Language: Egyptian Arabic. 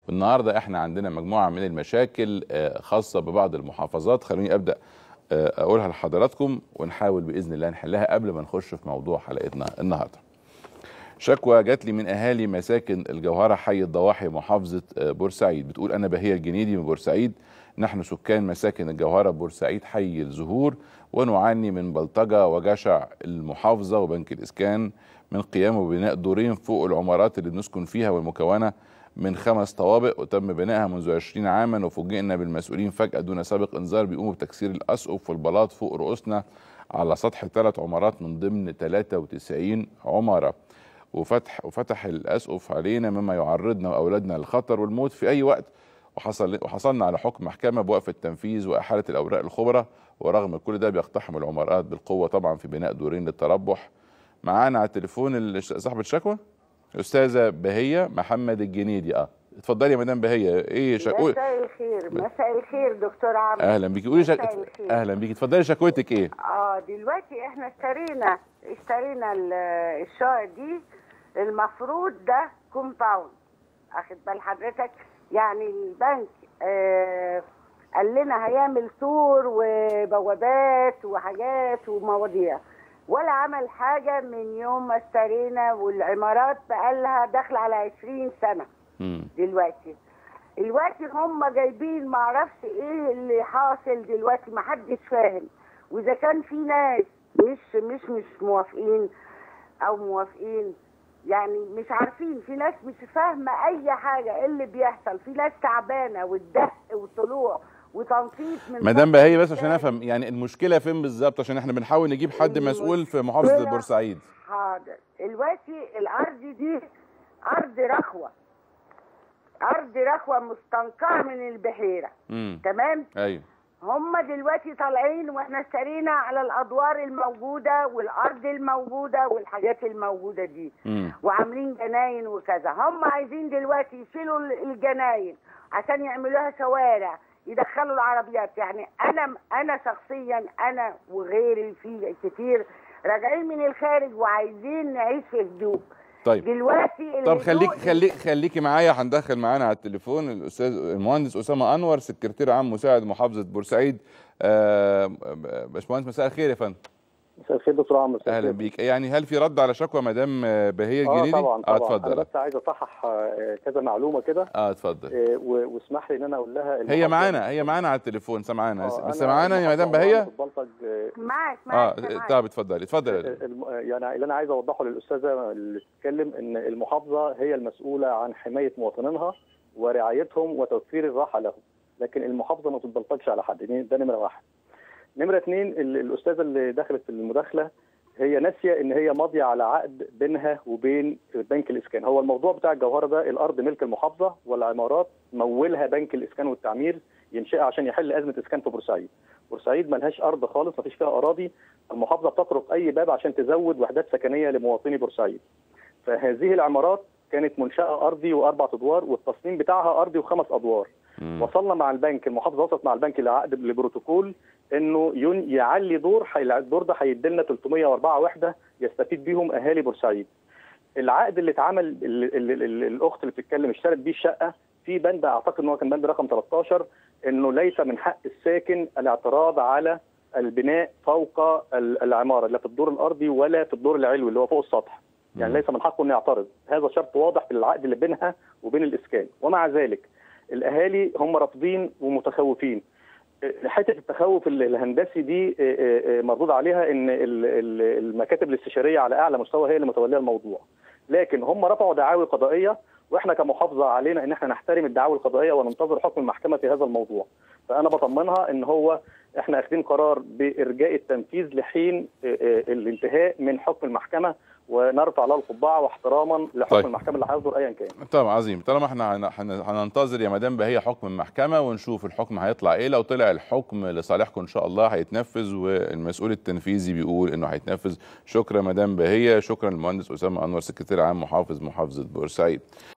النهارده احنا عندنا مجموعه من المشاكل آه، خاصه ببعض المحافظات خلوني ابدا آه، اقولها لحضراتكم ونحاول باذن الله نحلها قبل ما نخش في موضوع حلقتنا النهارده. شكوى جات لي من اهالي مساكن الجوهره حي الضواحي محافظه آه، بورسعيد بتقول انا بهيه الجنيدي من بورسعيد نحن سكان مساكن الجوهره بورسعيد حي الزهور ونعاني من بلطجه وجشع المحافظه وبنك الاسكان من قيامه ببناء دورين فوق العمارات اللي بنسكن فيها والمكونه من خمس طوابق وتم بنائها منذ 20 عاما وفوجئنا بالمسؤولين فجأة دون سابق انذار بيقوموا بتكسير الأسقف والبلاط فوق رؤوسنا على سطح ثلاث عمارات من ضمن 93 عمارة وفتح وفتح الأسقف علينا مما يعرضنا وأولادنا للخطر والموت في أي وقت وحصل وحصلنا على حكم محكمة بوقف التنفيذ وإحالة الأوراق الخبرة ورغم كل ده بيقتحم العمارات بالقوة طبعا في بناء دورين للتربح معانا على التليفون الش- صاحب الشكوى الاستاذه بهيه محمد الجنيدي اه اتفضلي يا مدام بهيه ايه شكوى مساء الخير مساء الخير دكتور عمرو اهلا بيكي قولي شك... مساء الخير. اهلا بيكي اتفضلي شكوتك ايه اه دلوقتي احنا اشترينا اشترينا ال- الشقق دي المفروض ده كومباوند اخد بال حضرتك يعني البنك آه قال لنا هيعمل سور وبوابات وحاجات ومواضيع ولا عمل حاجه من يوم ما اشترينا والعمارات بقالها داخله على 20 سنه مم. دلوقتي دلوقتي هم جايبين معرفش ايه اللي حاصل دلوقتي محدش فاهم واذا كان في ناس مش مش مش موافقين او موافقين يعني مش عارفين في ناس مش فاهمه اي حاجه ايه اللي بيحصل في ناس تعبانه والدق والطلوع وتنطيط من مدام فوق بهيه بس عشان الشارع. افهم يعني المشكله فين بالظبط عشان احنا بنحاول نجيب حد مسؤول في محافظه المشكلة- بورسعيد حاضر دلوقتي الارض دي ارض رخوه ارض رخوه مستنقعه من البحيره امم تمام ايوه هم دلوقتي طالعين واحنا اشترينا على الادوار الموجوده والارض الموجوده والحاجات الموجوده دي امم وعاملين جناين وكذا هم عايزين دلوقتي يشيلوا ال- الجناين عشان يعملوها شوارع يدخلوا العربيات يعني انا انا شخصيا انا وغيري في كتير راجعين من الخارج وعايزين نعيش في هدوء طيب دلوقتي طب الهدوء خليك خليك خليكي معايا هندخل معانا على التليفون الاستاذ المهندس اسامه انور سكرتير عام مساعد محافظه بورسعيد آه، باشمهندس مساء الخير يا فندم مساء الخير دكتور عمرو مساء اهلا الخير. بيك يعني هل في رد على شكوى مدام آه، بهيه اه الجنيدي طبعا اه طبعا انا اتفضل بس عايز اصحح آه، كذا معلومه كده اه اتفضل آه، و- واسمح لي ان انا اقول لها هي المحافظة- معانا هي معانا على التليفون سامعانا آه، بس أنا معانا يا مدام المحافظة بهيه عمرو بلطج آه، معاك اه معاك سامعاك. طب اتفضلي اتفضلي الم- يعني اللي انا عايز اوضحه للاستاذه اللي بتتكلم ان المحافظه هي المسؤوله عن حمايه مواطنينها ورعايتهم وتوفير الراحه لهم لكن المحافظه ما تتبلطجش على حد دي- ده نمره واحد نمره اثنين ال- الاستاذه اللي دخلت في المداخله هي ناسيه ان هي ماضيه على عقد بينها وبين بنك الاسكان هو الموضوع بتاع الجوهره ده الارض ملك المحافظه والعمارات مولها بنك الاسكان والتعمير ينشئها عشان يحل ازمه اسكان في بورسعيد بورسعيد ملهاش ارض خالص مفيش فيها اراضي المحافظه بتطرق اي باب عشان تزود وحدات سكنيه لمواطني بورسعيد فهذه العمارات كانت منشاه ارضي واربع ادوار والتصميم بتاعها ارضي وخمس ادوار مم. وصلنا مع البنك المحافظه وصلت مع البنك لعقد لبروتوكول انه ين- يعلي دور حي- الدور ده هيدي لنا 304 وحده يستفيد بيهم اهالي بورسعيد. العقد اللي اتعمل ال- ال- ال- ال- الاخت اللي بتتكلم اشترت بيه الشقه في بند اعتقد ان هو كان بند رقم 13 انه ليس من حق الساكن الاعتراض على البناء فوق ال- العماره لا في الدور الارضي ولا في الدور العلوي اللي هو فوق السطح. يعني مم. ليس من حقه انه يعترض، هذا شرط واضح في العقد اللي بينها وبين الاسكان، ومع ذلك الاهالي هم رافضين ومتخوفين. حته التخوف ال- الهندسي دي آه، آه، آه، مردود عليها ان ال- ال- المكاتب الاستشاريه على اعلى مستوى هي اللي متوليه الموضوع لكن هم رفعوا دعاوي قضائيه واحنا كمحافظه علينا ان احنا نحترم الدعاوي القضائيه وننتظر حكم المحكمه في هذا الموضوع فانا بطمنها ان هو احنا اخذين قرار بارجاء التنفيذ لحين آه، آه، الانتهاء من حكم المحكمه ونرفع له القبعه واحتراما لحكم طيب. المحكمه اللي هيصدر ايا كان طبعا عظيم طالما احنا هن- هن- هننتظر يا مدام بهيه حكم المحكمه ونشوف الحكم هيطلع ايه لو طلع الحكم لصالحكم ان شاء الله هيتنفذ والمسؤول التنفيذي بيقول انه هيتنفذ شكرا مدام بهيه شكرا للمهندس اسامه انور سكرتير عام محافظ محافظه بورسعيد